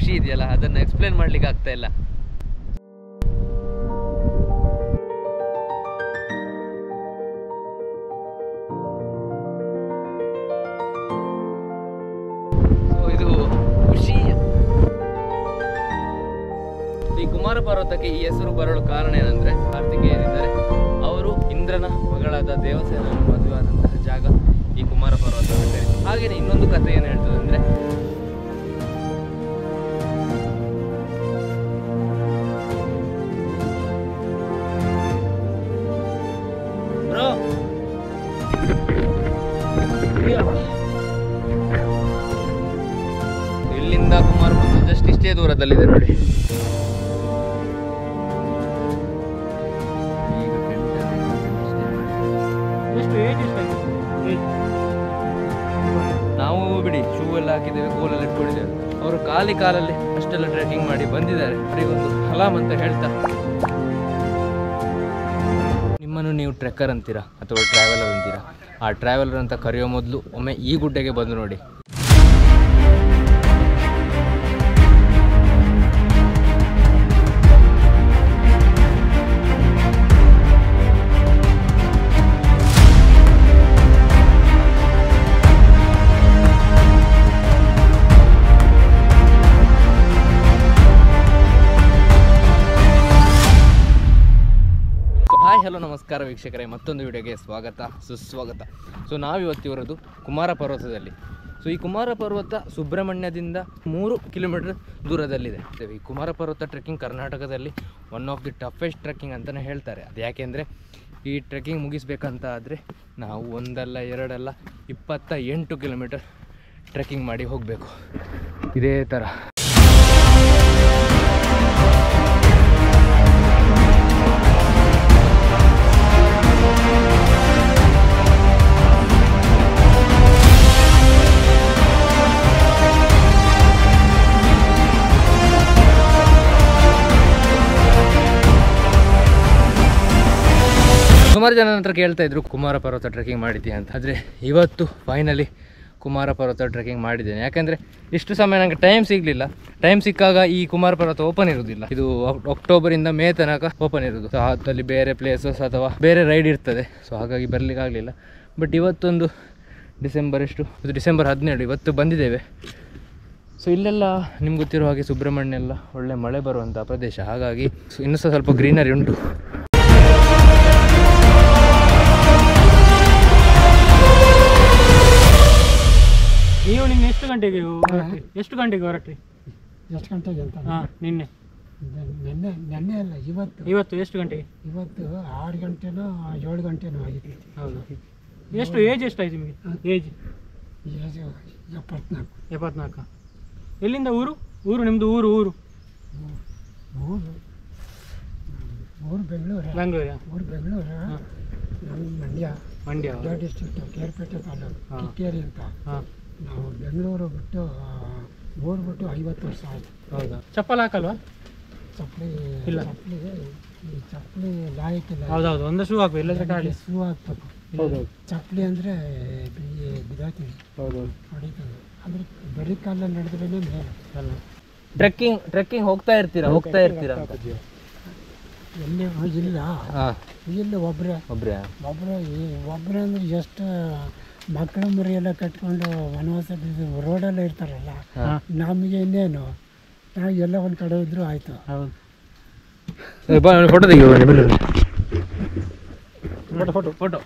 ಖುಷಿ ಇದೆಯಲ್ಲ ಅದನ್ನು ಎಕ್ಸ್ಪ್ಲೇನ್ ಮಾಡ್ಲಿಕ್ಕೆ ಆಗ್ತಾ ಇಲ್ಲ ಸೊ ಇದು ಖುಷಿ ಈ ಕುಮಾರ ಪರ್ವತಕ್ಕೆ ಈ ಹೆಸರು ಬರಲು ಕಾರಣ ಏನಂದ್ರೆ ಕಾರ್ತಿಕೇಯನಿದ್ದಾರೆ ಅವರು ಇಂದ್ರನ ಮಗಳಾದ ದೇವಸೇನನ್ನು ಮದುವೆಯಾದಂತಹ ಜಾಗ ಈ ಕುಮಾರ ಪರ್ವತ ಅಂತ ಕರೀತಾರೆ. ಹಾಗೇನೆ ಇನ್ನೊಂದು ಕಥೆ ಏನು ಹೇಳ್ತದೆ ಅಂದ್ರೆ ಬ್ರೋ ಇಲ್ಲಿಂದ ಕುಮಾರ ಪರ್ವತ ಜಸ್ಟ್ ಇಷ್ಟೇ ದೂರದಲ್ಲಿದೆ ನೋಡಿ ಈಗ ಫ್ರೆಂಡ್ ಎಷ್ಟು ಏಜ್ ಎಷ್ಟಾಯ್ತು ಏಜ್ ನಾವು ಬಿಡಿ ಶೂ ಎಲ್ಲ ಹಾಕಿದ್ದೇವೆ ಕೋಲೆಲ್ಲ ಇಟ್ಕೊಂಡಿದ್ದೇವೆ ಅವರು ಖಾಲಿ ಕಾಲಲ್ಲಿ ಅಷ್ಟೆಲ್ಲ ಟ್ರೆಕಿಂಗ್ ಮಾಡಿ ಬಂದಿದ್ದಾರೆ ಅವರಿಗೊಂದು ಸಲಾಮ್ ಅಂತ ಹೇಳ್ತಾ ನಿಮ್ಮನ್ನು ನೀವು ಟ್ರೆಕ್ಕರ್ ಅಂತೀರಾ ಅಥವಾ ಟ್ರಾವೆಲರ್ ಅಂತೀರಾ ಆ ಟ್ರಾವೆಲರ್ ಅಂತ ಕರೆಯೋ ಮೊದಲು ಒಮ್ಮೆ ಈ ಗುಡ್ಡೆಗೆ ಬಂದು ನೋಡಿ ಹಾಯ್ ಹಲೋ ನಮಸ್ಕಾರ ವೀಕ್ಷಕರೇ ಮತ್ತೊಂದು ವಿಡಿಯೋಗೆ ಸ್ವಾಗತ ಸುಸ್ವಾಗತ ಸೊ ನಾವಿವತ್ತಿವರದು ಕುಮಾರ ಪರ್ವತದಲ್ಲಿ ಸೊ ಈ ಕುಮಾರ ಪರ್ವತ ಸುಬ್ರಹ್ಮಣ್ಯದಿಂದ ಮೂರು ಕಿಲೋಮೀಟರ್ ದೂರದಲ್ಲಿದೆ ಈ ಕುಮಾರ ಪರ್ವತ ಟ್ರೆಕ್ಕಿಂಗ್ ಕರ್ನಾಟಕದಲ್ಲಿ one of the toughest trekking ಅಂತಲೇ ಹೇಳ್ತಾರೆ ಅದು ಯಾಕೆಂದರೆ ಈ ಟ್ರೆಕ್ಕಿಂಗ್ ಮುಗಿಸ್ಬೇಕಂತ ಆದರೆ ನಾವು ಒಂದಲ್ಲ ಎರಡಲ್ಲ ಇಪ್ಪತ್ತ ಎಂಟು ಕಿಲೋಮೀಟರ್ ಟ್ರೆಕ್ಕಿಂಗ್ ಮಾಡಿ ಹೋಗಬೇಕು ಇದೇ ಥರ ಸುಮಾರು ಜನ ನಂತರ ಕೇಳ್ತಾ ಇದ್ರು ಕುಮಾರ ಪರ್ವತ ಟ್ರೆಕ್ಕಿಂಗ್ ಮಾಡಿದ್ದೀಯ ಅಂತ ಆದರೆ ಇವತ್ತು ಫೈನಲಿ ಕುಮಾರ ಪರ್ವತ ಟ್ರೆಕ್ಕಿಂಗ್ ಮಾಡಿದ್ದೇನೆ ಯಾಕಂದರೆ ಇಷ್ಟು ಸಮಯ ನನಗೆ ಟೈಮ್ ಸಿಗಲಿಲ್ಲ ಟೈಮ್ ಸಿಕ್ಕಾಗ ಈ ಕುಮಾರ ಪರ್ವತ ಓಪನ್ ಇರುವುದಿಲ್ಲ ಇದು ಅಕ್- ಅಕ್ಟೋಬರಿಂದ ಮೇ ತನಕ ಓಪನ್ ಇರೋದು ಸೊ ಅದಲ್ಲಿ ಬೇರೆ ಪ್ಲೇಸಸ್ ಅಥವಾ ಬೇರೆ ರೈಡ್ ಇರ್ತದೆ ಸೊ ಹಾಗಾಗಿ ಬರ್ಲಿಕ್ಕೆ ಆಗಲಿಲ್ಲ ಬಟ್ ಇವತ್ತೊಂದು ಡಿಸೆಂಬರ್ ಎಷ್ಟು ಇದು ಡಿಸೆಂಬರ್ ಹದಿನೇಳು ಇವತ್ತು ಬಂದಿದ್ದೇವೆ ಸೊ ಇಲ್ಲೆಲ್ಲ ನಿಮ್ಗೆ ಗೊತ್ತಿರೋ ಹಾಗೆ ಸುಬ್ರಹ್ಮಣ್ಯ ಎಲ್ಲ ಒಳ್ಳೆ ಮಳೆ ಬರುವಂಥ ಪ್ರದೇಶ ಹಾಗಾಗಿ ಸೊ ಇನ್ನೂ ಸಹ ಸ್ವಲ್ಪ ಗ್ರೀನರಿ ಉಂಟು ನೀವು ನಿನ್ನೆ ಎಷ್ಟು ಗಂಟೆಗೆ ಹೊರಟ್ರಿ ಎಷ್ಟು ಗಂಟೆಗೆ ಹೊರಟ್ರಿ ಎಷ್ಟು ಗಂಟೆಗೆ ಅಂತ ಹಾಂ ನಿನ್ನೆ ನಿನ್ನೆ ನಿನ್ನೆ ಅಲ್ಲ ಇವತ್ತು ಇವತ್ತು ಎಷ್ಟು ಗಂಟೆಗೆ ಇವತ್ತು ಆರು ಗಂಟೆನೋ ಏಳು ಗಂಟೆನೋ ಆಗಿತ್ತು ಹೌದು ಎಷ್ಟು ಏಜ್ ಎಷ್ಟಾಯ್ತು ನಿಮಗೆ ಏಜ್ ಏಜು ಎಪ್ಪತ್ನಾಲ್ಕು ಎಪ್ಪತ್ನಾಲ್ಕು ಎಲ್ಲಿಂದ ಊರು ಊರು ನಿಮ್ಮದು ಊರು ಊರು ಊರು ಊರು ಬೆಂಗಳೂರು ಬೆಂಗಳೂರು ಊರು ಬೆಂಗಳೂರು ಹಾಂ ನಮ್ಮ ಮಂಡ್ಯ ಮಂಡ್ಯ ಮಂಡ್ಯ ಡಿಸ್ಟ್ರಿಕ್ಟ್ ಕೇರ್ಪೇಟೆ ತಾಲೂಕು ಹಾ. ಕಿಕ್ಕೇರಿ ಅಂತ ಹಾಂ ನಾವು ಬೆಂಗಳೂರು ಬಿಟ್ಟು ಆ, ಊರು ಬಿಟ್ಟು ಐವತ್ತು ವರ್ಷ ಆಯಿತು ಹೌದಾ ಚಪ್ಪಲ್ ಹಾಕಲ್ವಾ ಚಪ್ಪಲಿ ಇಲ್ಲ. ಚಪ್ಪಲಿ ಈ ಚಪ್ಪಲಿ ಲಾಯಕ್ಕಿಲ್ಲ ಹೌದೌದು ಒಂದು ಶೂ ಹಾಕು ಇಲ್ಲದ್ರೆ ಕಾಡಿ ಶೂ ಹಾಕ್ಬೇಕು ಹೌದೌದು ಚಪ್ಪಲಿ ಅಂದರೆ ಬಿದ್ದಾಯ್ತೀವಿ ಹೌದೌದು ಹೊಡಿತದೆ ಅಂದರೆ ಬರೀ ಕಾಲ ನಡೆದ್ರೇ ಮೇಲೆ ಅಲ್ಲ ಟ್ರೆಕ್ಕಿಂಗ್ ಟ್ರೆಕ್ಕಿಂಗ್ ಹೋಗ್ತಾ ಇರ್ತೀರಾ ಹೋಗ್ತಾ ಇರ್ತೀರಾ ಅಂತ ಎಲ್ಲಿ ಇಲ್ಲ ಹಾಂ ಇಲ್ಲ ಒಬ್ಬರೇ ಒಬ್ರೇ ಒಬ್ಬರೇ ಈ ಒಬ್ಬರೇ ಅಂದರೆ ಎಷ್ಟು ಮಕ್ಕಳ ಮರಿ ಎಲ್ಲ ಕಟ್ಕೊಂಡು ವನವಾಸ ಬಿದ್ದು ರೋಡಲ್ಲೇ ಇರ್ತಾರಲ್ಲ ಹಾಂ ನಮಗೆ ಇನ್ನೇನು ನಾವು ಎಲ್ಲ ಒಂದು ಕಡೆ ಇದ್ರೂ ಆಯಿತು ಹೌದು ಫೋಟೋ ತೆಗಿಯುವ photo photo photo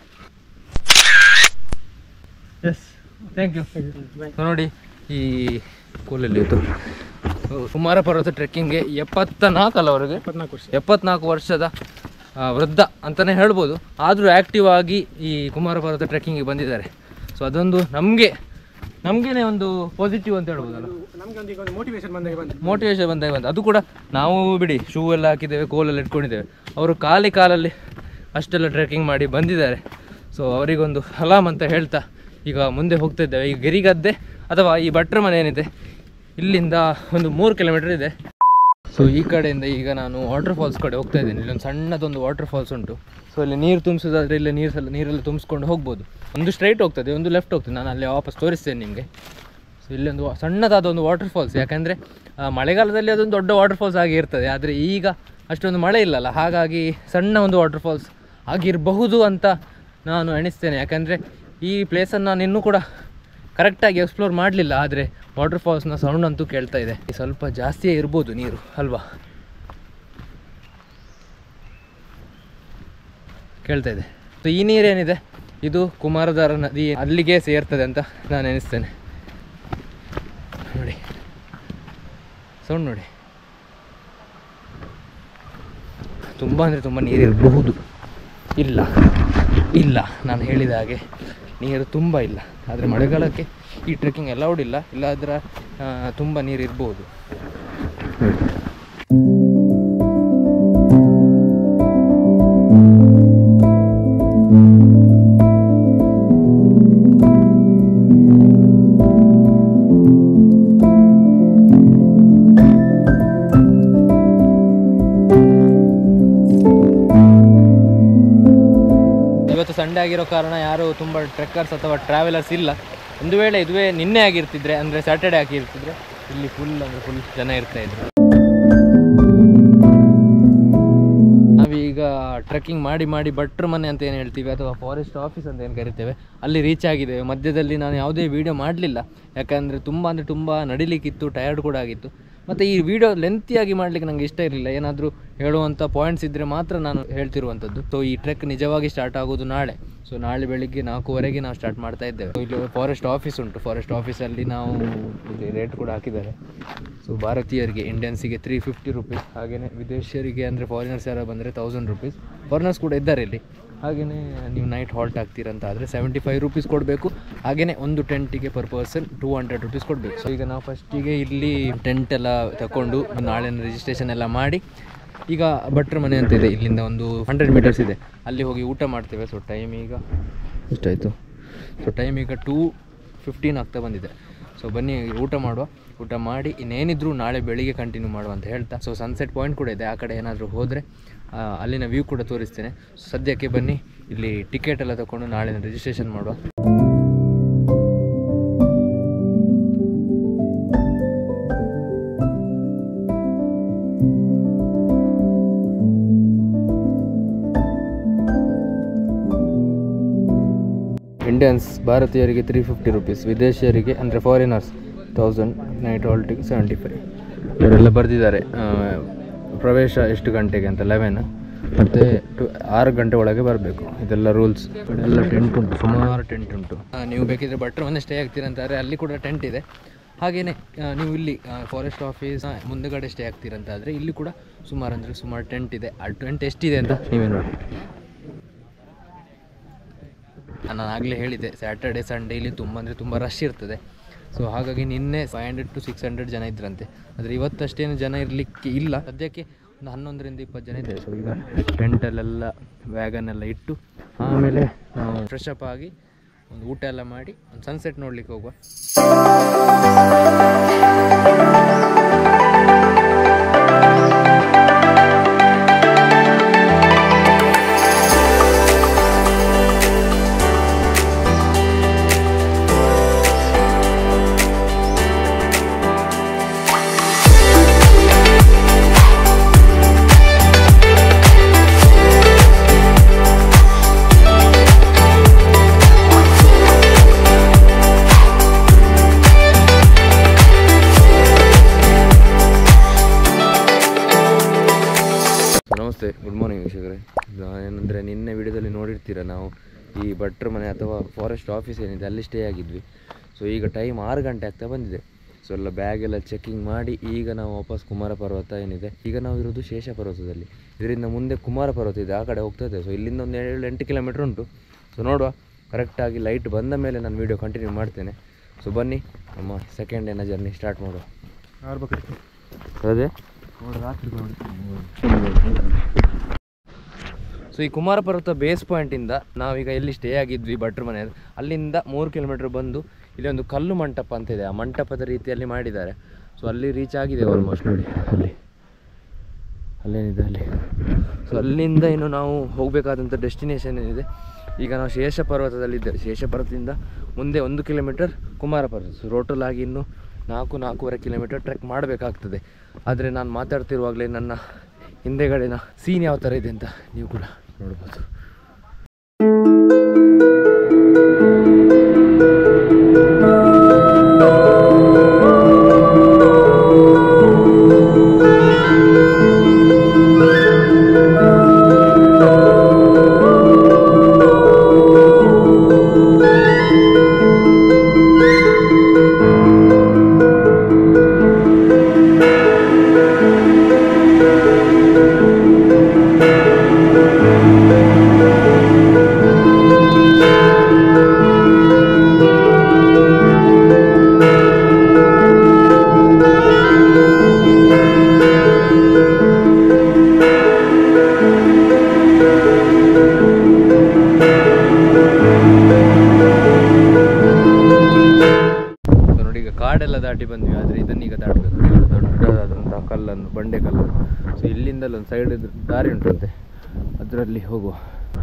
yes thank you ನೋಡಿ ಈ ಕೂಲಲ್ಲಿ ಇದು ಕುಮಾರ ಪರ್ವತ ಟ್ರೆಕ್ಕಿಂಗ್ಗೆ ಎಪ್ಪತ್ತ ನಾಲ್ಕಲ್ಲ ಅವರಿಗೆ ಇಪ್ಪತ್ನಾಲ್ಕು ವರ್ಷ ಎಪ್ಪತ್ನಾಲ್ಕು ವರ್ಷದ ಆ, ವೃದ್ಧ ಅಂತಲೇ ಹೇಳ್ಬೋದು ಆದರೂ ಆ್ಯಕ್ಟಿವ್ ಆಗಿ ಈ ಕುಮಾರ ಪರ್ವತ ಟ್ರೆಕ್ಕಿಂಗಿಗೆ ಬಂದಿದ್ದಾರೆ ಸೊ ಅದೊಂದು ನಮಗೆ ನಮಗೇನೆ ಒಂದು ಪಾಸಿಟಿವ್ ಅಂತ ಹೇಳ್ಬೋದಲ್ಲ ನಮ್ಗೆ ಒಂದು ಈಗ ಒಂದು ಮೋಟಿವೇಶನ್ ಬಂದಾಗ ಬಂದು ಮೋಟಿವೇಶನ್ ಬಂದಾಗ ಬಂತು ಅದು ಕೂಡ ನಾವು ಬಿಡಿ ಶೂ ಎಲ್ಲ ಹಾಕಿದ್ದೇವೆ ಕೋಲೆಲ್ಲ ಇಟ್ಕೊಂಡಿದ್ದೇವೆ ಅವರು ಖಾಲಿ ಕಾಲಲ್ಲಿ ಅಷ್ಟೆಲ್ಲ ಟ್ರೆಕ್ಕಿಂಗ್ ಮಾಡಿ ಬಂದಿದ್ದಾರೆ ಸೊ ಅವರಿಗೊಂದು ಸಲಾಮ್ ಅಂತ ಹೇಳ್ತಾ ಈಗ ಮುಂದೆ ಹೋಗ್ತಾ ಇದ್ದೇವೆ ಈ ಗಿರಿಗದ್ದೆ ಅಥವಾ ಈ ಭಟ್ರ ಮನೆ ಏನಿದೆ ಇಲ್ಲಿಂದ ಒಂದು ಮೂರು ಕಿಲೋಮೀಟರ್ ಇದೆ ಸೊ ಈ ಕಡೆಯಿಂದ ಈಗ ನಾನು ವಾಟರ್ ಫಾಲ್ಸ್ ಕಡೆ ಹೋಗ್ತಾ ಇದ್ದೀನಿ ಇಲ್ಲೊಂದು ಸಣ್ಣದೊಂದು ವಾಟರ್ ಫಾಲ್ಸ್ ಉಂಟು ಸೊ ಇಲ್ಲಿ ನೀರು ತುಂಬಿಸೋದಾದ್ರೆ ಇಲ್ಲಿ ನೀರು ನೀರೆಲ್ಲ ತುಂಬಿಸ್ಕೊಂಡು ಹೋಗ್ಬೋದು ಒಂದು ಸ್ಟ್ರೈಟ್ ಹೋಗ್ತದೆ ಒಂದು ಲೆಫ್ಟ್ ಹೋಗ್ತದೆ ನಾನು ಅಲ್ಲಿ ವಾಪಸ್ ತೋರಿಸ್ತೇನೆ ನಿಮಗೆ ಸೊ ಇಲ್ಲೊಂದು ಸಣ್ಣದಾದ ಒಂದು ವಾಟರ್ ಫಾಲ್ಸ್ ಯಾಕಂದರೆ ಮಳೆಗಾಲದಲ್ಲಿ ಅದೊಂದು ದೊಡ್ಡ ವಾಟರ್ ಫಾಲ್ಸ್ ಆಗಿ ಇರ್ತದೆ ಆದರೆ ಈಗ ಅಷ್ಟೊಂದು ಮಳೆ ಇಲ್ಲಲ್ಲ ಹಾಗಾಗಿ ಸಣ್ಣ ಒಂದು ವಾಟರ್ ಫಾಲ್ಸ್ ಆಗಿರಬಹುದು ಅಂತ ನಾನು ಎಣಿಸ್ತೇನೆ ಯಾಕಂದರೆ ಈ ಪ್ಲೇಸನ್ನು ನಾನು ಇನ್ನೂ ಕೂಡ ಕರೆಕ್ಟಾಗಿ ಎಕ್ಸ್ಪ್ಲೋರ್ ಮಾಡಲಿಲ್ಲ ಆದರೆ ವಾಟರ್ ಫಾಲ್ಸ್ನ ಸೌಂಡ್ ಅಂತೂ ಕೇಳ್ತಾ ಇದೆ ಸ್ವಲ್ಪ ಜಾಸ್ತಿಯೇ ಇರ್ಬೋದು ನೀರು ಅಲ್ವಾ ಕೇಳ್ತಾ ಇದೆ ಸೊ ಈ ನೀರೇನಿದೆ ಇದು ಕುಮಾರಧಾರ ನದಿ ಅಲ್ಲಿಗೆ ಸೇರ್ತದೆ ಅಂತ ನಾನು ಎನಿಸ್ತೇನೆ ನೋಡಿ ಸೌಂಡ್ ನೋಡಿ ತುಂಬ ಅಂದರೆ ತುಂಬ ನೀರಿರಬಹುದು ಇಲ್ಲ ಇಲ್ಲ ನಾನು ಹೇಳಿದ ಹಾಗೆ ನೀರು ತುಂಬ ಇಲ್ಲ ಆದರೆ ಮಳೆಗಾಲಕ್ಕೆ ಈ ಟ್ರೆಕ್ಕಿಂಗ್ ಅಲೌಡ್ ಇಲ್ಲ ಇಲ್ಲಾದ್ರೆ ತುಂಬ ನೀರು ಇರ್ಬೋದು ಇವತ್ತು ಸಂಡೇ ಆಗಿರೋ ಕಾರಣ ಯಾರು ತುಂಬ ಟ್ರೆಕ್ಕರ್ಸ್ ಅಥವಾ ಟ್ರಾವೆಲರ್ಸ್ ಇಲ್ಲ ಒಂದು ವೇಳೆ ಇದುವೇ ನಿನ್ನೆ ಆಗಿರ್ತಿದ್ರೆ ಅಂದರೆ ಸ್ಯಾಟರ್ಡೆ ಆಗಿರ್ತಿದ್ರೆ ಇಲ್ಲಿ ಫುಲ್ ಅಂದರೆ ಫುಲ್ ಜನ ಇರ್ತಾ ಇದ್ರು ನಾವೀಗ ಟ್ರೆಕ್ಕಿಂಗ್ ಮಾಡಿ ಮಾಡಿ ಭಟ್ರ ಮನೆ ಅಂತ ಏನು ಹೇಳ್ತೀವಿ ಅಥವಾ ಫಾರೆಸ್ಟ್ ಆಫೀಸ್ ಅಂತ ಏನು ಕರಿತೇವೆ ಅಲ್ಲಿ ರೀಚ್ ಆಗಿದೆ ಮಧ್ಯದಲ್ಲಿ ನಾನು ಯಾವುದೇ ವೀಡಿಯೋ ಮಾಡಲಿಲ್ಲ ಯಾಕಂದರೆ ತುಂಬ ಅಂದರೆ ತುಂಬ ನಡಿಲಿಕ್ಕಿತ್ತು ಟಯರ್ಡ್ ಕೂಡ ಆಗಿತ್ತು ಮತ್ತು ಈ ವಿಡಿಯೋ ಲೆಂತಿಯಾಗಿ ಮಾಡಲಿಕ್ಕೆ ನನಗೆ ಇಷ್ಟ ಇರಲಿಲ್ಲ ಏನಾದರೂ ಹೇಳುವಂಥ ಪಾಯಿಂಟ್ಸ್ ಇದ್ದರೆ ಮಾತ್ರ ನಾನು ಹೇಳ್ತಿರುವಂಥದ್ದು ಸೊ ಈ ಟ್ರೆಕ್ ನಿಜವಾಗಿ ಸ್ಟಾರ್ಟ್ ಆಗೋದು ನಾಳೆ ಸೊ ನಾಳೆ ಬೆಳಿಗ್ಗೆ ನಾಲ್ಕೂವರೆಗೆ ನಾವು ಸ್ಟಾರ್ಟ್ ಮಾಡ್ತಾ ಇದ್ದೇವೆ So, ಇಲ್ಲಿ ಫಾರೆಸ್ಟ್ ಆಫೀಸ್ ಉಂಟು ಫಾರೆಸ್ಟ್ ಆಫೀಸಲ್ಲಿ ನಾವು ಇಲ್ಲಿ ರೇಟ್ ಕೂಡ ಹಾಕಿದ್ದಾರೆ ಸೊ ಭಾರತೀಯರಿಗೆ ಇಂಡಿಯನ್ಸಿಗೆ ತ್ರೀ ಫಿಫ್ಟಿ ರುಪೀಸ್ ಹಾಗೆಯೇ ವಿದೇಶಿಯರಿಗೆ ಅಂದರೆ ಫಾರಿನರ್ಸ್ ಯಾರು ಬಂದರೆ ತೌಸಂಡ್ ರುಪೀಸ್ ಫಾರಿನರ್ಸ್ ಕೂಡ ಇದ್ದಾರೆ ಇಲ್ಲಿ ಹಾಗೆಯೇ ನೀವು ನೈಟ್ ಹಾಲ್ಟ್ ಆಗ್ತೀರಂತ ಆದರೆ ಸೆವೆಂಟಿ ಫೈವ್ ರುಪೀಸ್ ಕೊಡಬೇಕು ಹಾಗೆಯೇ ಒಂದು ಟೆಂಟಿಗೆ per person two hundred rupees ಕೊಡಬೇಕು ಸೊ ಈಗ ನಾವು ಫಸ್ಟಿಗೆ ಇಲ್ಲಿ ಟೆಂಟ್ ಎಲ್ಲ ತಗೊಂಡು ನಾಳೆ ರಿಜಿಸ್ಟ್ರೇಷನ್ ಎಲ್ಲ ಮಾಡಿ ಈಗ ಭಟ್ರ ಮನೆ ಅಂತ ಇದೆ ಇಲ್ಲಿಂದ ಒಂದು ಹಂಡ್ರೆಡ್ ಮೀಟರ್ಸ್ ಇದೆ ಅಲ್ಲಿ ಹೋಗಿ ಊಟ ಮಾಡ್ತೇವೆ ಸೊ ಟೈಮ್ ಈಗ ಎಷ್ಟಾಯಿತು ಸೊ ಟೈಮ್ ಈಗ ಟೂ ಫಿಫ್ಟೀನ್ ಆಗ್ತಾ ಬಂದಿದೆ ಸೊ ಬನ್ನಿ ಊಟ ಮಾಡುವ ಊಟ ಮಾಡಿ ಇನ್ನೇನಿದ್ರು ನಾಳೆ ಬೆಳಿಗ್ಗೆ ಕಂಟಿನ್ಯೂ ಮಾಡುವ ಅಂತ ಹೇಳ್ತಾ ಸೊ ಸನ್ಸೆಟ್ ಪಾಯಿಂಟ್ ಕೂಡ ಇದೆ ಆ ಕಡೆ ಏನಾದರೂ ಹೋದರೆ ಅಲ್ಲಿನ ವ್ಯೂ ಕೂಡ ತೋರಿಸ್ತೇನೆ ಸದ್ಯಕ್ಕೆ ಬನ್ನಿ ಇಲ್ಲಿ ಟಿಕೆಟ್ ಎಲ್ಲ ತಗೊಂಡು ನಾಳೆ ರಿಜಿಸ್ಟ್ರೇಷನ್ ಮಾಡುವ ಇಂಡಿಯನ್ಸ್ ಭಾರತೀಯರಿಗೆ ತ್ರೀ ಫಿಫ್ಟಿ ರುಪೀಸ್ ವಿದೇಶಿಯರಿಗೆ ಅಂದರೆ ಫಾರಿನರ್ಸ್ ತೌಸಂಡ್ ನೈಟ್ ಹಾಲ್ಟಿಗೆ ಸೆವೆಂಟಿ ಫೈವ್ ಇವರೆಲ್ಲ ಬರೆದಿದ್ದಾರೆ ಪ್ರವೇಶ ಎಷ್ಟು ಗಂಟೆಗೆ ಅಂತ ಲೆವೆನ್ ಮತ್ತು ಟು ಆರು ಗಂಟೆ ಒಳಗೆ ಬರಬೇಕು ಇದೆಲ್ಲ ರೂಲ್ಸ್ ಎಲ್ಲ ಟೆಂಟ್ ಉಂಟು ಸುಮಾರು ಟೆಂಟ್ ಉಂಟು ಆ, ನೀವು ಬೇಕಿದ್ರೆ ಭಟ್ರ ಮನೆ ಸ್ಟೇ ಆಗ್ತೀರಂತಾರೆ ಅಲ್ಲಿ ಕೂಡ ಟೆಂಟ್ ಇದೆ ಹಾಗೆಯೇ ನೀವು ಇಲ್ಲಿ ಫಾರೆಸ್ಟ್ ಆಫೀಸ್ ಮುಂದೆಗಡೆ ಸ್ಟೇ ಆಗ್ತೀರಂತಾದರೆ ಇಲ್ಲಿ ಕೂಡ ಸುಮಾರು ಅಂದರೆ ಸುಮಾರು ಟೆಂಟ್ ಇದೆ ಆ ಟೆಂಟ್ ಎಷ್ಟಿದೆ ಅಂತ ನೀವೇ ನೋಡಿ ನಾನು ಆಗಲೇ ಹೇಳಿದ್ದೆ ಸ್ಯಾಟರ್ಡೆ ಸಂಡೇ ಇಲ್ಲಿ ತುಂಬ ಅಂದರೆ ತುಂಬ ರಶ್ ಇರ್ತದೆ ಸೊ ಹಾಗಾಗಿ ನಿನ್ನೆ five hundred to six hundred ಜನ ಇದ್ರಂತೆ ಆದರೆ ಇವತ್ತಷ್ಟೇನು ಜನ ಇರಲಿಕ್ಕೆ ಇಲ್ಲ ಸದ್ಯಕ್ಕೆ ಒಂದು ಹನ್ನೊಂದರಿಂದ ಇಪ್ಪತ್ತು ಜನ ಇದ್ದಾರೆ ಸೊ ಈಗ ಟೆಂಟಲ್ಲೆಲ್ಲ ವ್ಯಾಗನ್ ಎಲ್ಲ ಇಟ್ಟು ಆಮೇಲೆ ನಾವು ಫ್ರೆಶ್ ಅಪ್ ಆಗಿ ಒಂದು ಊಟ ಎಲ್ಲ ಮಾಡಿ ಒಂದು ಸನ್ಸೆಟ್ ನೋಡ್ಲಿಕ್ಕೆ ಹೋಗುವ ನಮಸ್ತೆ ಗುಡ್ ಮಾರ್ನಿಂಗ್ ವೀಕ್ಷಕರೇ ಏನಂದರೆ ನಿನ್ನೆ ವಿಡಿಯೋದಲ್ಲಿ ನೋಡಿರ್ತೀರ ನಾವು ಈ ಭಟ್ರ ಮನೆ ಅಥವಾ ಫಾರೆಸ್ಟ್ ಆಫೀಸ್ ಏನಿದೆ ಅಲ್ಲಿ ಸ್ಟೇ ಆಗಿದ್ವಿ ಸೊ ಈಗ ಟೈಮ್ ಆರು ಗಂಟೆ ಆಗ್ತಾ ಬಂದಿದೆ ಸೊ ಎಲ್ಲ ಬ್ಯಾಗ್ ಎಲ್ಲ ಚೆಕಿಂಗ್ ಮಾಡಿ ಈಗ ನಾವು ವಾಪಸ್ ಕುಮಾರ ಪರ್ವತ ಏನಿದೆ ಈಗ ನಾವು ಇರೋದು ಶೇಷ ಪರ್ವತದಲ್ಲಿ ಇದರಿಂದ ಮುಂದೆ ಕುಮಾರ ಪರ್ವತ ಇದೆ ಆ ಕಡೆ ಹೋಗ್ತಾ ಇದ್ದೇವೆ ಸೊ ಇಲ್ಲಿಂದ ಒಂದು ಏಳು ಎಂಟು ಕಿಲೋಮೀಟ್ರ್ ಉಂಟು ಸೊ ನೋಡುವ ಕರೆಕ್ಟಾಗಿ ಲೈಟ್ ಬಂದ ಮೇಲೆ ನಾನು ವೀಡಿಯೋ ಕಂಟಿನ್ಯೂ ಮಾಡ್ತೇನೆ ಸೊ ಬನ್ನಿ ನಮ್ಮ ಸೆಕೆಂಡ್ ಏನ ಜರ್ನಿ ಸ್ಟಾರ್ಟ್ ಮಾಡುವ ಅದೇ ಸೊ ಈ ಕುಮಾರ ಪರ್ವತ ಬೇಸ್ ಪಾಯಿಂಟಿಂದ ನಾವೀಗ ಎಲ್ಲಿ ಸ್ಟೇ ಆಗಿದ್ವಿ ಭಟ್ರ ಮನೆ ಅಲ್ಲಿಂದ ಮೂರು ಕಿಲೋಮೀಟ್ರ್ ಬಂದು ಇಲ್ಲಿ ಒಂದು ಕಲ್ಲು ಮಂಟಪ ಅಂತ ಇದೆ ಆ ಮಂಟಪದ ರೀತಿಯಲ್ಲಿ ಮಾಡಿದ್ದಾರೆ ಸೊ ಅಲ್ಲಿ ರೀಚ್ ಆಗಿದೆ ಆಲ್ಮೋಸ್ಟ್ ನೋಡಿ ಅಲ್ಲಿ ಅಲ್ಲೇನಿದೆ ಅಲ್ಲಿ ಸೊ ಅಲ್ಲಿಂದ ಇನ್ನು ನಾವು ಹೋಗಬೇಕಾದಂಥ ಡೆಸ್ಟಿನೇಷನ್ ಏನಿದೆ ಈಗ ನಾವು ಶೇಷ ಪರ್ವತದಲ್ಲಿದ್ದೇವೆ ಶೇಷ ಪರ್ವತದಿಂದ ಮುಂದೆ ಒಂದು ಕಿಲೋಮೀಟರ್ ಕುಮಾರ ಪರ್ವತ ಸೊ ರೋಟಲ್ ಆಗಿ ಇನ್ನು ನಾಲ್ಕು ನಾಲ್ಕೂವರೆ ಕಿಲೋಮೀಟರ್ ಟ್ರೆಕ್ ಮಾಡಬೇಕಾಗ್ತದೆ ಆದರೆ ನಾನು ಮಾತಾಡ್ತಿರುವಾಗಲೇ ನನ್ನ ಹಿಂದೆಗಡೆನ ಸೀನ್ ಯಾವ ಥರ ಇದೆ ಅಂತ ನೀವು ಕೂಡ ನೋಡ್ಬೋದು ಸೊ ನೋಡಿ ಈಗ ಕಾಡೆಲ್ಲ ದಾಟಿ ಬಂದ್ವಿ ಆದರೆ ಇದನ್ನೀಗ ದಾಟಬೇಕು ದೊಡ್ಡದಾದಂಥ ಕಲ್ಲನ್ನು ಬಂಡೆ ಕಲ್ಲು ಸೊ ಇಲ್ಲಿಂದಲೂ ಒಂದು ಸೈಡ್ ದಾರಿ ಉಂಟಂತೆ ಅದರಲ್ಲಿ ಹೋಗುವ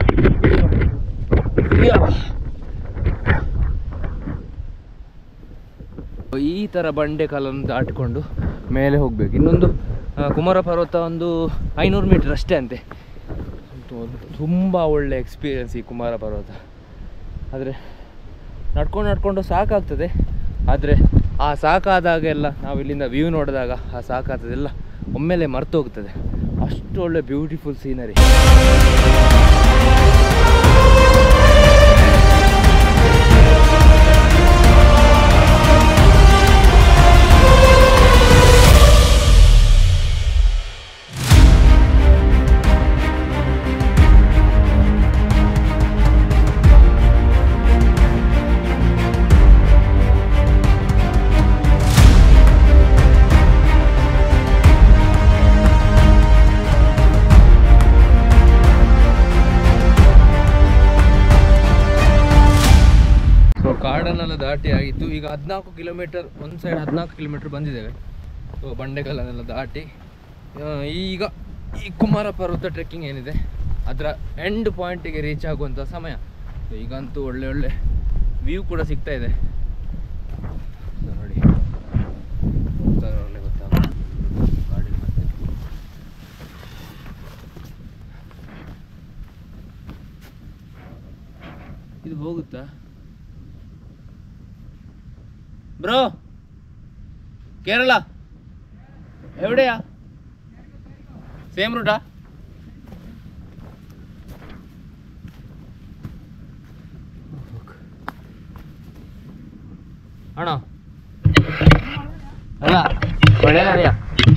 ಈ ಥರ ಬಂಡೆ ಕಲ್ಲನ್ನು ದಾಟಿಕೊಂಡು ಮೇಲೆ ಹೋಗಬೇಕು ಇನ್ನೊಂದು ಆ, ಕುಮಾರ ಪರ್ವತ ಒಂದು ಐನೂರು ಮೀಟರ್ ಅಷ್ಟೇ ಅಂತೆ ತುಂಬ ಒಳ್ಳೆ ಎಕ್ಸ್ಪೀರಿಯನ್ಸ್ ಈ ಕುಮಾರ ಪರ್ವತ ಆದರೆ ನಡ್ಕೊಂಡು ನಡ್ಕೊಂಡು ಸಾಕಾಗ್ತದೆ ಆದರೆ ಆ ಸಾಕಾದಾಗೆಲ್ಲ ನಾವು ಇಲ್ಲಿಂದ ವ್ಯೂ ನೋಡಿದಾಗ ಆ ಸಾಕಾಗ್ತದೆಲ್ಲ ಒಮ್ಮೆಲೆ ಮರ್ತು ಹೋಗ್ತದೆ ಅಷ್ಟು ಒಳ್ಳೆ ಬ್ಯೂಟಿಫುಲ್ ಸೀನರಿ ಸೊ ಕಾಡನ್ನೆಲ್ಲ ದಾಟಿ ಆಗಿತ್ತು ಈಗ ಹದಿನಾಲ್ಕು ಕಿಲೋಮೀಟರ್ ಒಂದು ಸೈಡ್ ಹದಿನಾಲ್ಕು ಕಿಲೋಮೀಟರ್ ಬಂದಿದ್ದೇವೆ ಸೊ ಬಂಡೆಕಲ್ಲನ್ನೆಲ್ಲ ದಾಟಿ ಆ, ಈಗ ಈ ಕುಮಾರ ಪರ್ವತ ಟ್ರೆಕ್ಕಿಂಗ್ ಏನಿದೆ ಅದರ ಎಂಡ್ ಪಾಯಿಂಟಿಗೆ ರೀಚ್ ಆಗುವಂಥ ಸಮಯ So ಈಗಂತೂ ಒಳ್ಳೆ ಒಳ್ಳೆ ವ್ಯೂ ಕೂಡ ಸಿಗ್ತಾ ಇದೆ So ನೋಡಿ ಹೋಗ್ತಾ ಇರೋವಾಗ್ಲೇ ಗೊತ್ತಾಗುತ್ತೆ ಗಾಡಿ ಮತ್ತೆ ಇದು ಹೋಗುತ್ತಾ ಬ್ರೋ ಕೇರಳ ಎವಿಡೆಯಾ ಸೇಮ್ ರೂಟಾ ಅಣ್ಣ ಅಲ್ಲ ಒಳ್ಳೆಯ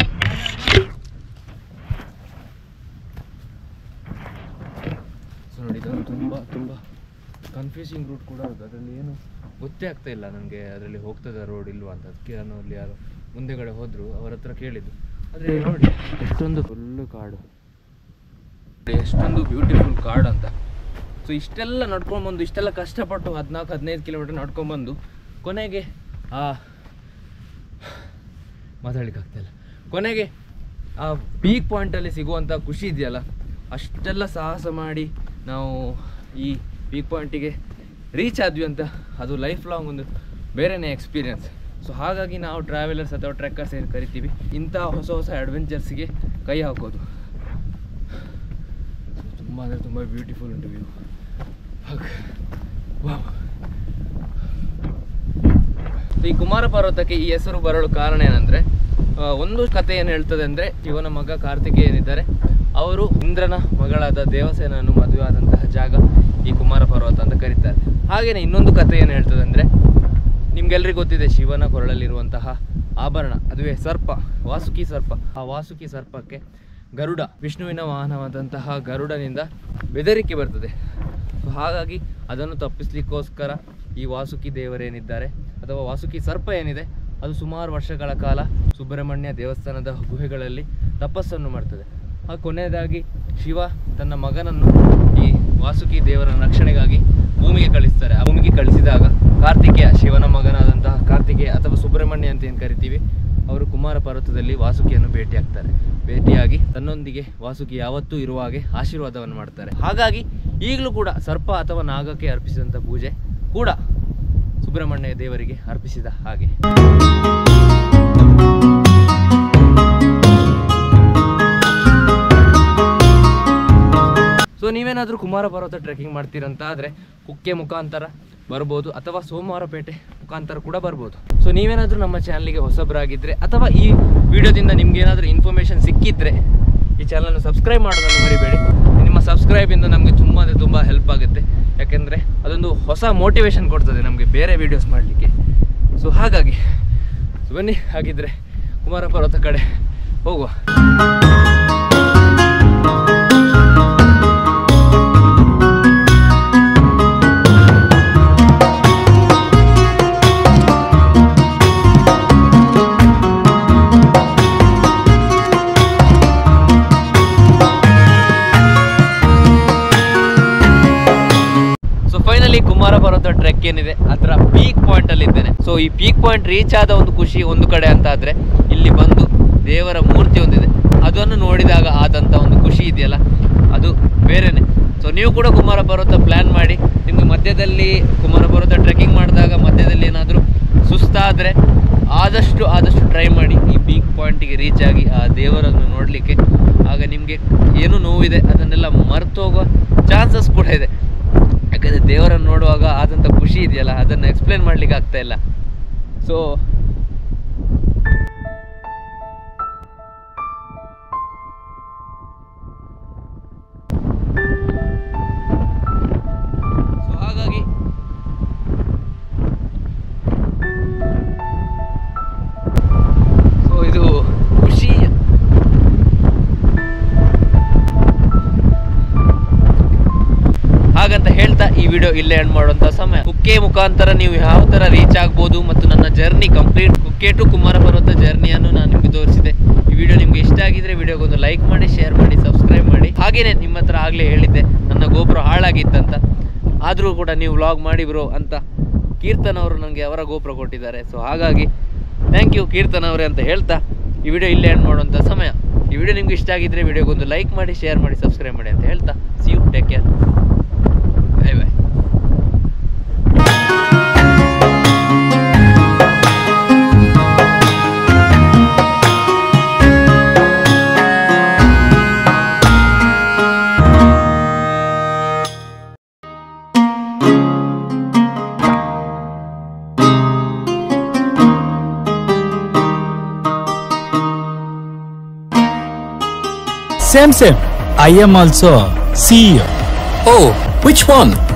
ಸೊ ನೋಡಿ ಇದೊಂದು ತುಂಬ ತುಂಬ ಕನ್ಫ್ಯೂಸಿಂಗ್ ರೂಟ್ ಕೂಡ ಹೌದು ಅದರಲ್ಲಿ ಏನು ಗೊತ್ತೇ ಆಗ್ತಾ ಇಲ್ಲ ನನಗೆ ಅದರಲ್ಲಿ ಹೋಗ್ತದ ರೋಡ್ ಇಲ್ವಾ ಅಂತ ಅದಕ್ಕೆ ನಾನು ಅಲ್ಲಿ ಯಾರು ಮುಂದೆಗಡೆ ಹೋದ್ರು ಅವ್ರ ಹತ್ರ ಕೇಳಿದ್ದು ಆದರೆ ನೋಡಿ ಎಷ್ಟೊಂದು ಫುಲ್ಲು ಕಾಡು ನೋಡಿ, ಎಷ್ಟೊಂದು ಬ್ಯೂಟಿಫುಲ್ ಕಾಡು ಅಂತ ಸೊ ಇಷ್ಟೆಲ್ಲ ನಡ್ಕೊಂಡ್ಬಂದು ಇಷ್ಟೆಲ್ಲ ಕಷ್ಟಪಟ್ಟು ಹದಿನಾಲ್ಕು ಹದಿನೈದು ಕಿಲೋಮೀಟರ್ ನಡ್ಕೊಂಡ್ಬಂದು ಕೊನೆಗೆ ಆ ಮಾತಾಡ್ಲಿಕ್ಕಾಗ್ತಾಯಿಲ್ಲ ಕೊನೆಗೆ ಆ ಪೀಕ್ ಪಾಯಿಂಟಲ್ಲಿ ಸಿಗುವಂಥ ಖುಷಿ ಇದೆಯಲ್ಲ ಅಷ್ಟೆಲ್ಲ ಸಾಹಸ ಮಾಡಿ ನಾವು ಈ ಪೀಕ್ ಪಾಯಿಂಟಿಗೆ ರೀಚ್ ಆದ್ವಿ ಅಂತ ಅದು ಲೈಫ್ ಲಾಂಗ್ ಒಂದು ಬೇರೆನೇ ಎಕ್ಸ್ಪೀರಿಯನ್ಸ್ ಸೊ ಹಾಗಾಗಿ ನಾವು ಟ್ರಾವೆಲರ್ಸ್ ಅಥವಾ ಟ್ರೆಕ್ಕರ್ಸ್ ಏನು ಕರಿತೀವಿ ಇಂಥ ಹೊಸ ಹೊಸ ಅಡ್ವೆಂಚರ್ಸ್ಗೆ ಕೈ ಹಾಕೋದು ತುಂಬ ಅಂದರೆ ತುಂಬ ಬ್ಯೂಟಿಫುಲ್ ಉಂಟು ವ್ಯೂ ಈ ಕುಮಾರ ಪರ್ವತಕ್ಕೆ ಈ ಹೆಸರು ಬರಲು ಕಾರಣ ಏನಂದ್ರೆ ಆ, ಒಂದು ಕಥೆ ಏನು ಹೇಳ್ತದೆ ಅಂದ್ರೆ ಇವನ ಮಗ ಕಾರ್ತಿಕೇಯನಿದ್ದಾರೆ ಅವರು ಇಂದ್ರನ ಮಗಳಾದ ದೇವಸೇನನ್ನು ಮದುವೆ ಆದಂತಹ ಜಾಗ ಈ ಕುಮಾರ ಪರ್ವತ ಅಂತ ಕರೀತಾರೆ ಹಾಗೇನೆ ಇನ್ನೊಂದು ಕಥೆ ಏನು ಹೇಳ್ತದೆ ಅಂದ್ರೆ ನಿಮ್ಗೆಲ್ರಿಗೂ ಗೊತ್ತಿದೆ ಶಿವನ ಕೊರಳಲ್ಲಿರುವಂತಹ ಆಭರಣ ಅದುವೇ ಸರ್ಪ ವಾಸುಕಿ ಸರ್ಪ ಆ ವಾಸುಕಿ ಸರ್ಪಕ್ಕೆ ಗರುಡ ವಿಷ್ಣುವಿನ ವಾಹನವಾದಂತಹ ಗರುಡನಿಂದ ಬೆದರಿಕೆ ಬರ್ತದೆ ಸೊ ಹಾಗಾಗಿ ಅದನ್ನು ತಪ್ಪಿಸ್ಲಿಕ್ಕೋಸ್ಕರ ಈ ವಾಸುಕಿ ದೇವರೇನಿದ್ದಾರೆ ಅಥವಾ ವಾಸುಕಿ ಸರ್ಪ ಏನಿದೆ ಅದು ಸುಮಾರು ವರ್ಷಗಳ ಕಾಲ ಸುಬ್ರಹ್ಮಣ್ಯ ದೇವಸ್ಥಾನದ ಗುಹೆಗಳಲ್ಲಿ ತಪಸ್ಸನ್ನು ಮಾಡ್ತದೆ ಆ ಕೊನೆಯದಾಗಿ ಶಿವ ತನ್ನ ಮಗನನ್ನು ಈ ವಾಸುಕಿ ದೇವರ ರಕ್ಷಣೆಗಾಗಿ ಭೂಮಿಗೆ ಕಳಿಸ್ತಾರೆ ಆ ಭೂಮಿಗೆ ಕಳಿಸಿದಾಗ ಕಾರ್ತಿಕೇಯ ಶಿವನ ಮಗನಾದಂತಹ ಕಾರ್ತಿಕೇಯ ಅಥವಾ ಸುಬ್ರಹ್ಮಣ್ಯ ಅಂತ ಏನು ಕರಿತೀವಿ ಅವರು ಕುಮಾರ ಪರ್ವತದಲ್ಲಿ ವಾಸುಕಿಯನ್ನು ಭೇಟಿಯಾಗ್ತಾರೆ ಭೇಟಿಯಾಗಿ ತನ್ನೊಂದಿಗೆ ವಾಸುಕಿ ಯಾವತ್ತೂ ಇರುವ ಹಾಗೆ ಆಶೀರ್ವಾದವನ್ನು ಮಾಡ್ತಾರೆ ಹಾಗಾಗಿ ಈಗಲೂ ಕೂಡ ಸರ್ಪ ಅಥವಾ ನಾಗಕ್ಕೆ ಅರ್ಪಿಸಿದಂಥ ಪೂಜೆ ಕೂಡ ಸುಬ್ರಹ್ಮಣ್ಯ ದೇವರಿಗೆ ಅರ್ಪಿಸಿದ ಹಾಗೆ ಸೊ ನೀವೇನಾದರೂ ಕುಮಾರ ಪರ್ವತ ಟ್ರೆಕ್ಕಿಂಗ್ ಮಾಡ್ತೀರಂತ ಆದರೆ ಕುಕ್ಕೆ ಮುಖಾಂತರ ಬರ್ಬೋದು ಅಥವಾ ಸೋಮವಾರಪೇಟೆ ಮುಖಾಂತರ ಕೂಡ ಬರ್ಬೋದು ಸೊ ನೀವೇನಾದರೂ ನಮ್ಮ ಚಾನಲ್ಗೆ ಹೊಸಬರಾಗಿದ್ದರೆ ಅಥವಾ ಈ ವಿಡಿಯೋದಿಂದ ನಿಮ್ಗೆ ಏನಾದರೂ ಇನ್ಫಾರ್ಮೇಷನ್ ಸಿಕ್ಕಿದ್ರೆ ಈ ಚಾನಲ್ನ ಸಬ್ಸ್ಕ್ರೈಬ್ ಮಾಡೋದನ್ನು ಮರಿಬೇಡಿ ನಿಮ್ಮ ಸಬ್ಸ್ಕ್ರೈಬಿಂದ ನಮಗೆ ತುಂಬ ಅಂದರೆ ತುಂಬ ಹೆಲ್ಪ್ ಆಗುತ್ತೆ ಯಾಕೆಂದರೆ ಅದೊಂದು ಹೊಸ ಮೋಟಿವೇಶನ್ ಕೊಡ್ತದೆ ನಮಗೆ ಬೇರೆ ವೀಡಿಯೋಸ್ ಮಾಡಲಿಕ್ಕೆ ಸೊ ಹಾಗಾಗಿ ಸೊ ಬನ್ನಿ ಹಾಗಿದ್ರೆ ಕುಮಾರ ಪರ್ವತ ಕಡೆ ಹೋಗುವ ಸೊ ಫೈನಲಿ ಕುಮಾರ ಪರ್ವತ ಟ್ರೆಕ್ ಏನಿದೆ ಅದರ ಪೀಕ್ ಪಾಯಿಂಟ್ ಅಲ್ಲಿ ಇದ್ದೇನೆ ಸೊ ಈ ಪೀಕ್ ಪಾಯಿಂಟ್ ರೀಚ್ ಆದ ಒಂದು ಖುಷಿ ಒಂದು ಕಡೆ ಅಂತ ಆದ್ರೆ ಇಲ್ಲಿ ಬಂದು ದೇವರ ಮೂರ್ತಿ ಒಂದಿದೆ ಅದನ್ನು ನೋಡಿದಾಗ ಆದಂತ ಒಂದು ಖುಷಿ ಇದೆಯಲ್ಲ ಅದು ಬೇರೆನೆ ಸೊ ನೀವು ಕೂಡ ಕುಮಾರ ಪರ್ವತ ಪ್ಲಾನ್ ಮಾಡಿ ನಿಮ್ಗೆ ಮಧ್ಯದಲ್ಲಿ ಕುಮಾರ ಪರ್ವತ ಟ್ರೆಕ್ಕಿಂಗ್ ಮಾಡಿದಾಗ ಮಧ್ಯದಲ್ಲಿ ಏನಾದರೂ ಸುಸ್ತಾದರೆ ಆದಷ್ಟು ಆದಷ್ಟು ಟ್ರೈ ಮಾಡಿ ಈ ಪೀಕ್ ಪಾಯಿಂಟಿಗೆ ರೀಚ್ ಆಗಿ ಆ ದೇವರನ್ನು ನೋಡಲಿಕ್ಕೆ ಆಗ ನಿಮಗೆ ಏನು ನೋವಿದೆ ಅದನ್ನೆಲ್ಲ ಮರೆತು ಹೋಗೋ ಚಾನ್ಸಸ್ ಕೂಡ ಇದೆ ಯಾಕಂದರೆ ದೇವರನ್ನು ನೋಡುವಾಗ ಆದಂಥ ಖುಷಿ ಇದೆಯಲ್ಲ ಅದನ್ನು ಎಕ್ಸ್ಪ್ಲೇನ್ ಮಾಡ್ಲಿಕ್ಕೆ ಆಗ್ತಾ ಇಲ್ಲ ಸೊ ಸೊ ಹಾಗಾಗಿ ಸೊ ಇದು ಖುಷಿ ಹಾಗಂತ ಹೇಳ್ತಾ ಈ ವಿಡಿಯೋ ಇಲ್ಲೇ ಎಂಡ್ ಮಾಡುವಂತ ಸಮಯ ಕುಕ್ಕೆ ಮುಖಾಂತರ ನೀವು ಯಾವ ತರ ರೀಚ್ ಆಗ್ಬೋದು ಮತ್ತು ನನ್ನ journey complete Kukke to Kumara Parvatha ಜರ್ನಿಯನ್ನು ನಾನು ನಿಮಗೆ ತೋರಿಸಿದೆ ಈ ವಿಡಿಯೋ ನಿಮ್ಗೆ ಇಷ್ಟ ಆಗಿದ್ರೆ ವಿಡಿಯೋಗೊಂದು ಲೈಕ್ ಮಾಡಿ ಶೇರ್ ಮಾಡಿ ಸಬ್ಸ್ಕ್ರೈಬ್ ಮಾಡಿ ಹಾಗೇನೆ ನಿಮ್ಮ ಹತ್ರ ಆಗ್ಲೇ ಹೇಳಿದ್ದೆ ನನ್ನ ಗೋಪುರ ಹಾಳಾಗಿತ್ತಂತ ಆದರೂ ಕೂಡ ನೀವು ವ್ಲಾಗ್ ಮಾಡಿ ಬ್ರೋ ಅಂತ ಕೀರ್ತನ್ ಅವರು ನನಗೆ ಅವರ ಗೋಪುರ ಕೊಟ್ಟಿದ್ದಾರೆ ಸೊ ಹಾಗಾಗಿ ಥ್ಯಾಂಕ್ ಯು ಕೀರ್ತನ್ ಅವರೇ ಅಂತ ಹೇಳ್ತಾ ಈ ವಿಡಿಯೋ ಇಲ್ಲೇ ಎಂಡ್ ಮಾಡುವಂಥ ಸಮಯ ಈ ವಿಡಿಯೋ ನಿಮ್ಗೆ ಇಷ್ಟ ಆಗಿದ್ರೆ ವಿಡಿಯೋಗೊಂದು ಲೈಕ್ ಮಾಡಿ ಶೇರ್ ಮಾಡಿ ಸಬ್ಸ್ಕ್ರೈಬ್ ಮಾಡಿ ಅಂತ ಹೇಳ್ತಾ see you take care bye bye Same, same. I am also CEO. Oh, which one?